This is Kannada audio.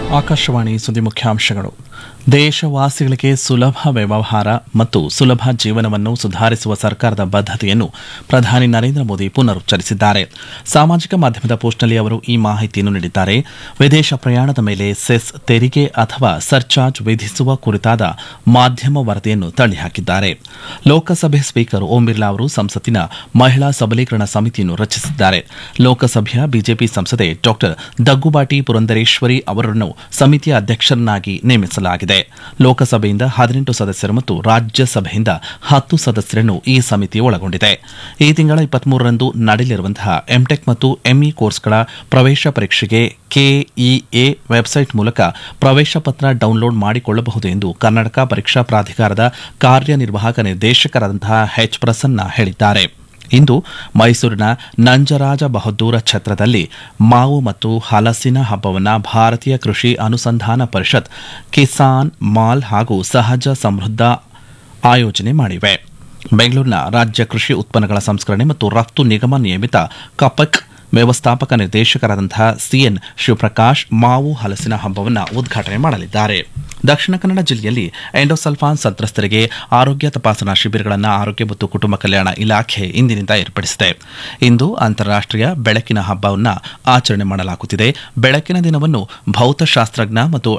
ಆಕಾಶವಾಣಿ ಸುದ್ದಿ ಮುಖ್ಯಾಂಶಗಳು ದೇಶವಾಸಿಗಳಿಗೆ ಸುಲಭ ವ್ಯವಹಾರ ಮತ್ತು ಸುಲಭ ಜೀವನವನ್ನು ಸುಧಾರಿಸುವ ಸರ್ಕಾರದ ಬದ್ಧತೆಯನ್ನು ಪ್ರಧಾನಿ ನರೇಂದ್ರ ಮೋದಿ ಪುನರುಚ್ಚರಿಸಿದ್ದಾರೆ ಸಾಮಾಜಿಕ ಮಾಧ್ಯಮದ ಪೋಸ್ಟ್ನಲ್ಲಿ ಅವರು ಈ ಮಾಹಿತಿಯನ್ನು ನೀಡಿದ್ದಾರೆ ವಿದೇಶ ಪ್ರಯಾಣದ ಮೇಲೆ ಸೆಸ್ ತೆರಿಗೆ ಅಥವಾ ಸರ್ಚಾರ್ಜ್ ವಿಧಿಸುವ ಕುರಿತಾದ ಮಾಧ್ಯಮ ವರದಿಯನ್ನು ತಳ್ಳಿಹಾಕಿದ್ದಾರೆ ಲೋಕಸಭೆ ಸ್ಪೀಕರ್ ಓಂ ಬಿರ್ಲಾ ಅವರು ಸಂಸತ್ತಿನ ಮಹಿಳಾ ಸಬಲೀಕರಣ ಸಮಿತಿಯನ್ನು ರಚಿಸಿದ್ದಾರೆ ಲೋಕಸಭೆಯ ಬಿಜೆಪಿ ಸಂಸದೆ ಡಾ ದಗ್ಗುಬಾಟಿ ಪುರಂದರೇಶ್ವರಿ ಅವರನ್ನು ಸಮಿತಿಯ ಅಧ್ಯಕ್ಷರನ್ನಾಗಿ ನೇಮಿಸಲಾಗಿದೆ ಲೋಕಸಭೆಯಿಂದ ಹದಿನೆಂಟು ಸದಸ್ಯರು ಮತ್ತು ರಾಜ್ಯಸಭೆಯಿಂದ ಹತ್ತು ಸದಸ್ಯರನ್ನು ಈ ಸಮಿತಿ ಒಳಗೊಂಡಿದೆ ಈ ತಿಂಗಳ ಇಪ್ಪತ್ಮೂರರಂದು ನಡೆಯಲಿರುವಂತಹ ಎಂಟೆಕ್ ಮತ್ತು ಎಂಇ ಕೋರ್ಸ್ಗಳ ಪ್ರವೇಶ ಪರೀಕ್ಷೆಗೆ ಕೆಇಎ ವೆಬ್ಸೈಟ್ ಮೂಲಕ ಪ್ರವೇಶ ಪತ್ರ ಡೌನ್ಲೋಡ್ ಮಾಡಿಕೊಳ್ಳಬಹುದು ಎಂದು ಕರ್ನಾಟಕ ಪರೀಕ್ಷಾ ಪ್ರಾಧಿಕಾರದ ಕಾರ್ಯನಿರ್ವಾಹಕ ನಿರ್ದೇಶಕರಾದಂತಹ ಎಚ್ ಪ್ರಸನ್ನ ಹೇಳಿದ್ದಾರೆ ಇಂದು ಮೈಸೂರಿನ ನಂಜರಾಜ ಬಹದ್ದೂರ ಛತ್ರದಲ್ಲಿ ಮಾವು ಮತ್ತು ಹಲಸಿನ ಹಬ್ಬವನ್ನು ಭಾರತೀಯ ಕೃಷಿ ಅನುಸಂಧಾನ ಪರಿಷತ್ ಕಿಸಾನ್ ಮಾಲ್ ಹಾಗೂ ಸಹಜ ಸಮೃದ್ಧ ಆಯೋಜನೆ ಮಾಡಿವೆ ಬೆಂಗಳೂರಿನ ರಾಜ್ಯ ಕೃಷಿ ಉತ್ಪನ್ನಗಳ ಸಂಸ್ಕರಣೆ ಮತ್ತು ರಫ್ತು ನಿಗಮ ನಿಯಮಿತ ಕಪಕ್ ವ್ಯವಸ್ಥಾಪಕ ನಿರ್ದೇಶಕರಾದಂತಹ ಸಿಎನ್ ಶಿವಪ್ರಕಾಶ್ ಮಾವು ಹಲಸಿನ ಹಬ್ಬವನ್ನು ಉದ್ಘಾಟನೆ ಮಾಡಲಿದ್ದಾರೆ ದಕ್ಷಿಣ ಕನ್ನಡ ಜಿಲ್ಲೆಯಲ್ಲಿ ಎಂಡೋಸಲ್ಫಾನ್ ಸಂತ್ರಸ್ತರಿಗೆ ಆರೋಗ್ಯ ತಪಾಸಣಾ ಶಿಬಿರಗಳನ್ನು ಆರೋಗ್ಯ ಮತ್ತು ಕುಟುಂಬ ಕಲ್ಯಾಣ ಇಲಾಖೆ ಇಂದಿನಿಂದ ಏರ್ಪಡಿಸಿದೆ ಇಂದು ಅಂತಾರಾಷ್ಟೀಯ ಬೆಳಕಿನ ಹಬ್ಬವನ್ನು ಆಚರಣೆ ಮಾಡಲಾಗುತ್ತಿದೆ ಬೆಳಕಿನ ದಿನವನ್ನು ಭೌತಶಾಸ್ತ್ರಜ್ಞ ಮತ್ತು